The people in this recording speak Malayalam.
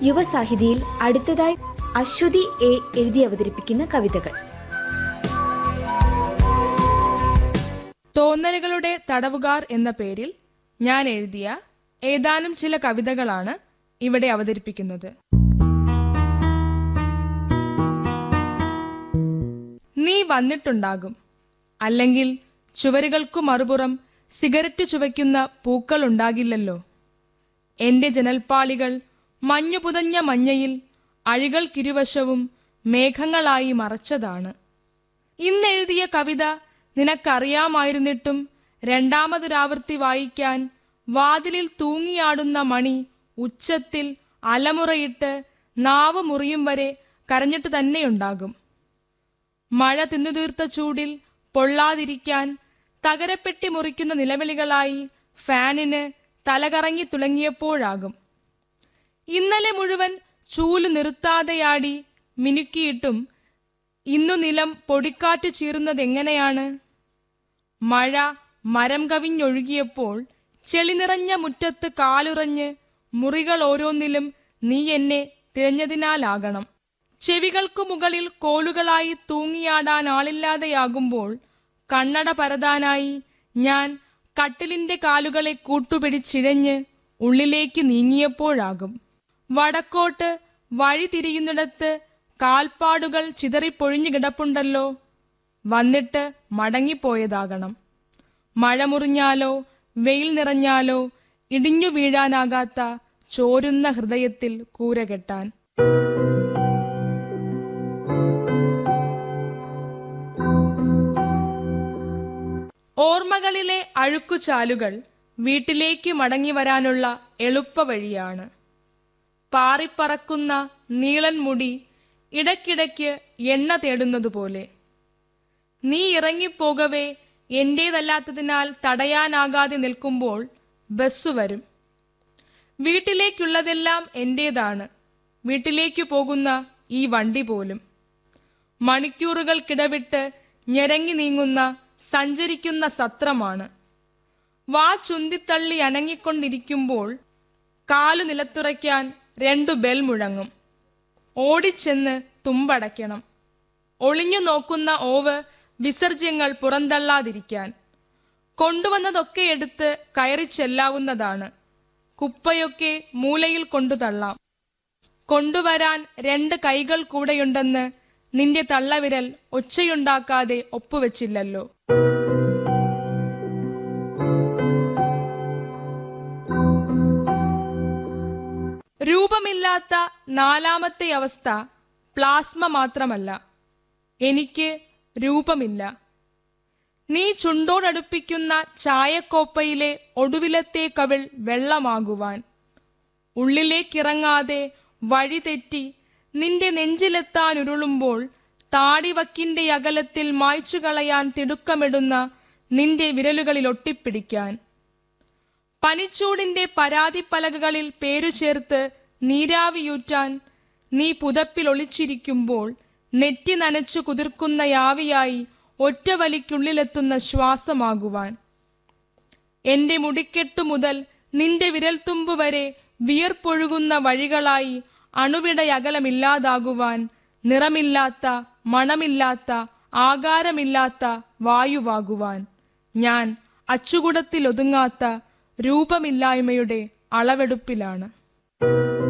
യുവസാഹിതിയിൽ അടുത്തതായി അശ്വതി എ എഴുതി അവതരിപ്പിക്കുന്ന കവിതകൾ തോന്നലുകളുടെ തടവുകാർ എന്ന പേരിൽ ഞാൻ എഴുതിയ ഏതാനും ചില കവിതകളാണ് ഇവിടെ അവതരിപ്പിക്കുന്നത് നീ വന്നിട്ടുണ്ടാകും അല്ലെങ്കിൽ ചുവരുകൾക്കു മറുപുറം സിഗരറ്റ് ചുവയ്ക്കുന്ന പൂക്കൾ ഉണ്ടാകില്ലല്ലോ എന്റെ ജനൽപ്പാളികൾ മഞ്ഞു പുതഞ്ഞ മഞ്ഞയിൽ അഴികൾക്കിരുവശവും മേഘങ്ങളായി മറച്ചതാണ് ഇന്നെഴുതിയ കവിത നിനക്കറിയാമായിരുന്നിട്ടും രണ്ടാമതൊരാവൃത്തി വായിക്കാൻ വാതിലിൽ തൂങ്ങിയാടുന്ന മണി ഉച്ചത്തിൽ അലമുറയിട്ട് നാവ് മുറിയും വരെ കരഞ്ഞിട്ട് തന്നെയുണ്ടാകും മഴ തിന്നുതീർത്ത ചൂടിൽ പൊള്ളാതിരിക്കാൻ തകരപ്പെട്ടി മുറിക്കുന്ന നിലവിളികളായി ഫാനിന് തലകറങ്ങി തുടങ്ങിയപ്പോഴാകും ഇന്നലെ മുഴുവൻ ചൂല് നിർത്താതെയാടി മിനുക്കിയിട്ടും ഇന്നു നിലം പൊടിക്കാറ്റ് ചീറുന്നതെങ്ങനെയാണ് മഴ മരം കവിഞ്ഞൊഴുകിയപ്പോൾ ചെളി നിറഞ്ഞ മുറ്റത്ത് കാലുറഞ്ഞ് മുറികൾ ഓരോന്നിലും നീ എന്നെ തിരഞ്ഞതിനാലാകണം ചെവികൾക്കു മുകളിൽ കോലുകളായി തൂങ്ങിയാടാൻ ആളില്ലാതെയാകുമ്പോൾ കണ്ണട പരതാനായി ഞാൻ കട്ടിലിന്റെ കാലുകളെ കൂട്ടുപിടിച്ചിഴഞ്ഞ് ഉള്ളിലേക്ക് നീങ്ങിയപ്പോഴാകും വടക്കോട്ട് വഴി തിരിയുന്നിടത്ത് കാൽപ്പാടുകൾ ചിതറിപ്പൊഴിഞ്ഞു കിടപ്പുണ്ടല്ലോ വന്നിട്ട് മടങ്ങിപ്പോയതാകണം മഴ മുറിഞ്ഞാലോ വെയിൽ നിറഞ്ഞാലോ ഇടിഞ്ഞു വീഴാനാകാത്ത ചോരുന്ന ഹൃദയത്തിൽ കൂരകെട്ടാൻ ഓർമ്മകളിലെ അഴുക്കുചാലുകൾ വീട്ടിലേക്ക് മടങ്ങി വരാനുള്ള എളുപ്പവഴിയാണ് പാറിപ്പറക്കുന്ന നീളൻ മുടി ഇടയ്ക്കിടയ്ക്ക് എണ്ണ തേടുന്നതുപോലെ നീ ഇറങ്ങിപ്പോകവേ എന്റേതല്ലാത്തതിനാൽ തടയാനാകാതെ നിൽക്കുമ്പോൾ ബസ് വരും വീട്ടിലേക്കുള്ളതെല്ലാം എന്റേതാണ് വീട്ടിലേക്ക് പോകുന്ന ഈ വണ്ടി പോലും മണിക്കൂറുകൾക്കിടവിട്ട് ഞെരങ്ങി നീങ്ങുന്ന സഞ്ചരിക്കുന്ന സത്രമാണ് വാ ചുന്തിത്തള്ളി അനങ്ങിക്കൊണ്ടിരിക്കുമ്പോൾ കാലു നിലത്തുറയ്ക്കാൻ രണ്ടു ബെൽ മുഴങ്ങും ഓടിച്ചെന്ന് തുമ്പടയ്ക്കണം ഒളിഞ്ഞു നോക്കുന്ന ഓവ് വിസർജ്യങ്ങൾ പുറന്തള്ളാതിരിക്കാൻ കൊണ്ടുവന്നതൊക്കെ എടുത്ത് കയറി ചെല്ലാവുന്നതാണ് കുപ്പയൊക്കെ മൂലയിൽ കൊണ്ടു തള്ളാം കൊണ്ടുവരാൻ രണ്ട് കൈകൾ കൂടെയുണ്ടെന്ന് നിന്റെ തള്ളവിരൽ ഒച്ചയുണ്ടാക്കാതെ ഒപ്പുവെച്ചില്ലല്ലോ രൂപമില്ലാത്ത നാലാമത്തെ അവസ്ഥ പ്ലാസ്മ മാത്രമല്ല എനിക്ക് രൂപമില്ല നീ ചുണ്ടോടടുപ്പിക്കുന്ന ചായക്കോപ്പയിലെ ഒടുവിലത്തെ കവിൾ വെള്ളമാകുവാൻ ഉള്ളിലേക്കിറങ്ങാതെ വഴി തെറ്റി നിന്റെ നെഞ്ചിലെത്താൻ ഉരുളുമ്പോൾ താടിവക്കിന്റെ അകലത്തിൽ മായ്ച്ചു കളയാൻ തിടുക്കമിടുന്ന നിന്റെ വിരലുകളിൽ ഒട്ടിപ്പിടിക്കാൻ പനിച്ചൂടിന്റെ പരാതിപ്പലകകളിൽ പേരു ചേർത്ത് നീരാവിയൂറ്റാൻ നീ പുതപ്പിൽ ഒളിച്ചിരിക്കുമ്പോൾ നെറ്റി നനച്ചു കുതിർക്കുന്ന യാവിയായി ഒറ്റ വലിക്കുള്ളിലെത്തുന്ന ശ്വാസമാകുവാൻ എന്റെ മുടിക്കെട്ടു മുതൽ നിന്റെ വിരൽത്തുമ്പ് വരെ വിയർപ്പൊഴുകുന്ന വഴികളായി അണുവിടയകലമില്ലാതാകുവാൻ നിറമില്ലാത്ത മണമില്ലാത്ത ആകാരമില്ലാത്ത വായുവാകുവാൻ ഞാൻ അച്ചുകുടത്തിലൊതുങ്ങാത്ത രൂപമില്ലായ്മയുടെ അളവെടുപ്പിലാണ്